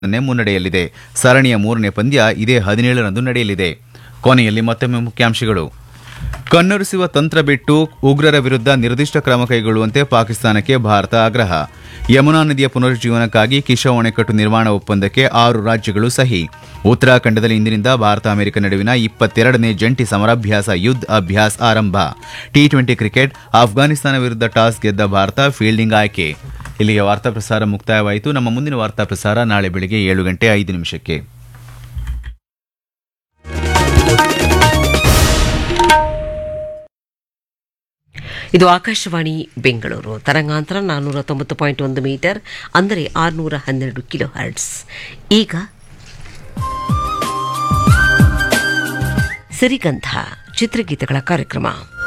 ಮುನ್ನಡೆಯಲ್ಲಿದೆ ಸರಣಿಯ ಮೂರನೇ ಪಂದ್ಯ ಇದೇ ಹದಿನೇಳರಂದು ನಡೆಯಲಿದೆ ಕೊನೆಯಲ್ಲಿ ಮತ್ತೊಮ್ಮೆ ಮುಖ್ಯಾಂಶಗಳು ಕಣ್ಣೊರೆಸುವ ತಂತ್ರ ಬಿಟ್ಟು ಉಗ್ರರ ವಿರುದ್ಧ ನಿರ್ದಿಷ್ಟ ಕ್ರಮ ಕೈಗೊಳ್ಳುವಂತೆ ಪಾಕಿಸ್ತಾನಕ್ಕೆ ಭಾರತ ಆಗ್ರಹ ಯಮುನಾ ನದಿಯ ಪುನರುಜ್ಜೀವನಕ್ಕಾಗಿ ಕಿಶಾ ಅಣೆಕಟ್ಟು ನಿರ್ಮಾಣ ಒಪ್ಪಂದಕ್ಕೆ ಆರು ರಾಜ್ಯಗಳು ಸಹಿ ಉತ್ತರಾಖಂಡದಲ್ಲಿ ಇಂದಿನಿಂದ ಭಾರತ ಅಮೆರಿಕ ನಡುವಿನ ಇಪ್ಪತ್ತೆರಡನೇ ಜಂಟಿ ಸಮರಾಭ್ಯಾಸ ಯುದ್ಧ ಅಭ್ಯಾಸ ಆರಂಭ ಟಿ ಟ್ವೆಂಟಿ ಕ್ರಿಕೆಟ್ ಆಫ್ಘಾನಿಸ್ತಾನ ವಿರುದ್ಧ ಟಾಸ್ ಗೆದ್ದ ಭಾರತ ಫೀಲ್ಡಿಂಗ್ ಆಯ್ಕೆ ಇಲ್ಲಿಗೆ ವಾರ್ತಾ ಪ್ರಸಾರ ಮುಕ್ತಾಯವಾಯಿತು ನಮ್ಮ ಮುಂದಿನ ವಾರ್ತಾ ಪ್ರಸಾರ ನಾಳೆ ಬೆಳಿಗ್ಗೆ ಏಳು ಗಂಟೆ ಐದು ನಿಮಿಷಕ್ಕೆ ಇದು ಆಕಾಶವಾಣಿ ಬೆಂಗಳೂರು ತರಂಗಾಂತರ ನಾನ್ನೂರ ತೊಂಬತ್ತು ಪಾಯಿಂಟ್ ಒಂದು ಮೀಟರ್ ಅಂದರೆ ಆರುನೂರ ಹನ್ನೆರಡು ಕಿಲೋ ಹರ್ಟ್ಸ್ ಈಗ ಸಿರಿಗಂಧ ಚಿತ್ರಗೀತೆಗಳ ಕಾರ್ಯಕ್ರಮ